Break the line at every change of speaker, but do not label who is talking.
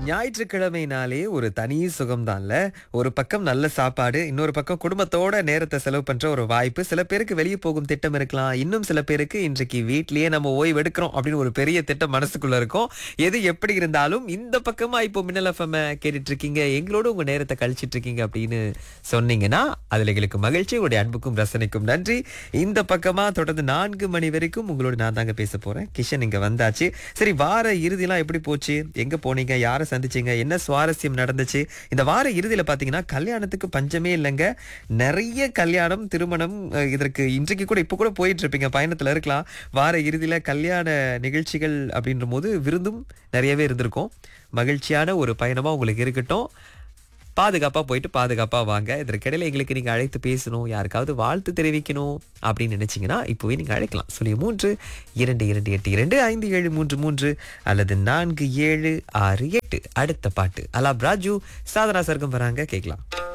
ஞாயிற்றுக்கிழமைனாலே ஒரு தனி சுகம்தான்ல ஒரு பக்கம் நல்ல சாப்பாடு இன்னொரு பக்கம் குடும்பத்தோட நேரத்தை செலவு பண்ற ஒரு வாய்ப்பு சில பேருக்கு வெளியே போகும் திட்டம் இருக்கலாம் இன்னும் சில பேருக்கு இன்றைக்கு வீட்லயே நம்ம ஓய்வு எடுக்கிறோம் அப்படின்னு ஒரு பெரிய திட்டம் மனசுக்குள்ள இருக்கும் எது எப்படி இருந்தாலும் இந்த பக்கமா இப்போ மின்னல் எஃப்எம் கேட்டுட்டு இருக்கீங்க எங்களோட உங்க நேரத்தை கழிச்சிட்டு இருக்கீங்க அப்படின்னு சொன்னீங்கன்னா அதுல எங்களுக்கு மகிழ்ச்சி உங்களுடைய அன்புக்கும் ரசனைக்கும் நன்றி இந்த பக்கமா தொடர்ந்து நான்கு மணி வரைக்கும் உங்களோட நான் தாங்க பேச போறேன் கிஷன் இங்க வந்தாச்சு சரி வார இறுதிலாம் எப்படி போச்சு எங்க போனீங்க யாரை சந்திச்சீங்க என்ன சுவாரஸ்யம் நடந்துச்சு இந்த வார இறுதியில பாத்தீங்கன்னா கல்யாணத்துக்கு பஞ்சமே இல்லைங்க நிறைய கல்யாணம் திருமணம் அஹ், இதற்கு இன்றைக்கு கூட இப்போ கூட போயிட்டு இருப்பீங்க பயணத்துல இருக்கலாம் வார இறுதியில கல்யாண நிகழ்ச்சிகள் அப்படின்ற போது விருந்தும் நிறையவே இருந்திருக்கும் மகிழ்ச்சியான ஒரு பயணமா உங்களுக்கு இருக்கட்டும் பாதுகாப்பா போயிட்டு பாதுகாப்பா வாங்க இதற்கிடையில எங்களுக்கு நீங்க அழைத்து பேசணும் யாருக்காவது வாழ்த்து தெரிவிக்கணும் அப்படின்னு நினைச்சீங்கன்னா இப்போவே நீங்க அழைக்கலாம் சொல்லி மூன்று இரண்டு இரண்டு எட்டு இரண்டு ஐந்து ஏழு மூன்று மூன்று அல்லது நான்கு ஏழு ஆறு எட்டு அடுத்த பாட்டு அலா ராஜு சாதனா சர்க்கம் வராங்க கேட்கலாம்